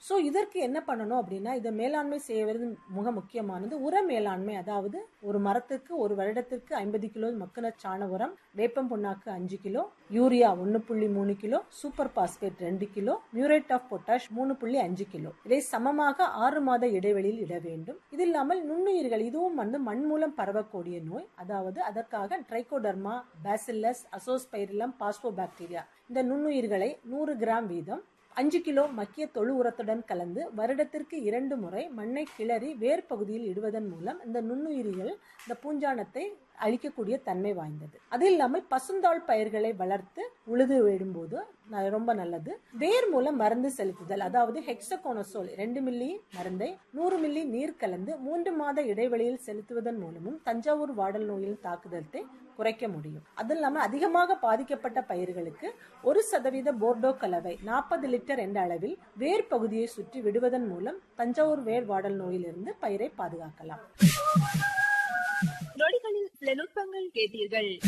so இதற்கு என்ன பண்ணணும் அப்படின்னா இதை மேலாண்மை செய்வது மிக முக்கியமானது உர மேலாண்மை அதாவது ஒரு மரத்துக்கு ஒரு வருடத்திற்கு ஐம்பது கிலோ மக்கின சாண உரம் வேப்பம் புண்ணாக்கு அஞ்சு கிலோ யூரியா ஒன்று புள்ளி மூணு கிலோ சூப்பர் பாஸ்பேட் ரெண்டு கிலோ மியூரேட் ஆஃப் பொட்டாஷ் மூணு புள்ளி அஞ்சு கிலோ இதை சமமாக ஆறு மாத இடைவெளியில் இட வேண்டும் இது இல்லாமல் நுண்ணுயிர்கள் இதுவும் வந்து மண் மூலம் பரவக்கூடிய நோய் அதாவது அதற்காக ட்ரைகோடர்மா பேசில்லஸ் அசோஸ்பைரிலம் பாஸ்போபாக்டீரியா இந்த நுண்ணுயிர்களை நூறு கிராம் வீதம் அஞ்சு கிலோ மக்கிய தொழு உரத்துடன் கலந்து வருடத்திற்கு இரண்டு முறை மண்ணை கிளறி வேர் பகுதியில் இடுவதன் மூலம் இந்த நுண்ணுயிரிகள் இந்த பூஞ்சானத்தை அழிக்கக்கூடிய தன்மை வாய்ந்தது அது இல்லாமல் பசுந்தாள் பயிர்களை வளர்த்து உழுது விடும்போது ந- ரொம்ப நல்லது வேர் மூலம் மருந்து செலுத்துதல் அதாவது ஹெக்ஸகோனசோல் ரெண்டு மில்லி மருந்தை நூறு மில்லி நீர் கலந்து மூன்று மாத இடைவெளியில் செலுத்துவதன் மூலமும் தஞ்சாவூர் வாடல் நோயின் தாக்குதலை குறைக்க முடியும் அது இல்லாமல் அதிகமாக பாதிக்கப்பட்ட பயிர்களுக்கு ஒரு சதவீத போர்டோ கலவை நாற்பது லிட்டர் என்ற அளவில் வேர் பகுதியை சுற்றி விடுவதன் மூலம் தஞ்சாவூர் வேர் வாடல் நோயிலிருந்து பயிரை பாதுகாக்கலாம் நொடிகளில் சில நுட்பங்கள் கேட்டீர்கள்